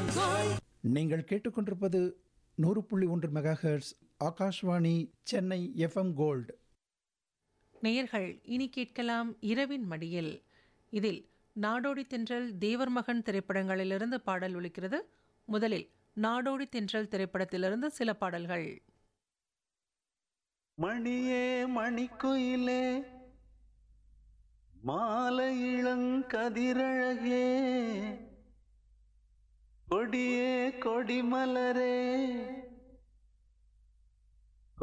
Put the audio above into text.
நீங்கள் கேட்டுக்கொண்டிருப்பது நூறு புள்ளி ஒன்று megahertz Akashvani Chennai FM gold நேயர்கள் இனி கேட்கலாம் இரவின் மடியில் இதில் நாடோடி தென்றல் தேவர் மகன் திரைப்படங்களிலிருந்து பாடல் ஒலிக்கிறது முதலில் நாடோடி தென்றல் திரைப்படத்திலிருந்து சில பாடல்கள் மணியே மணிக்குயிலே மாலை இளங்கதிரழகே கொடியே கொடிமலரே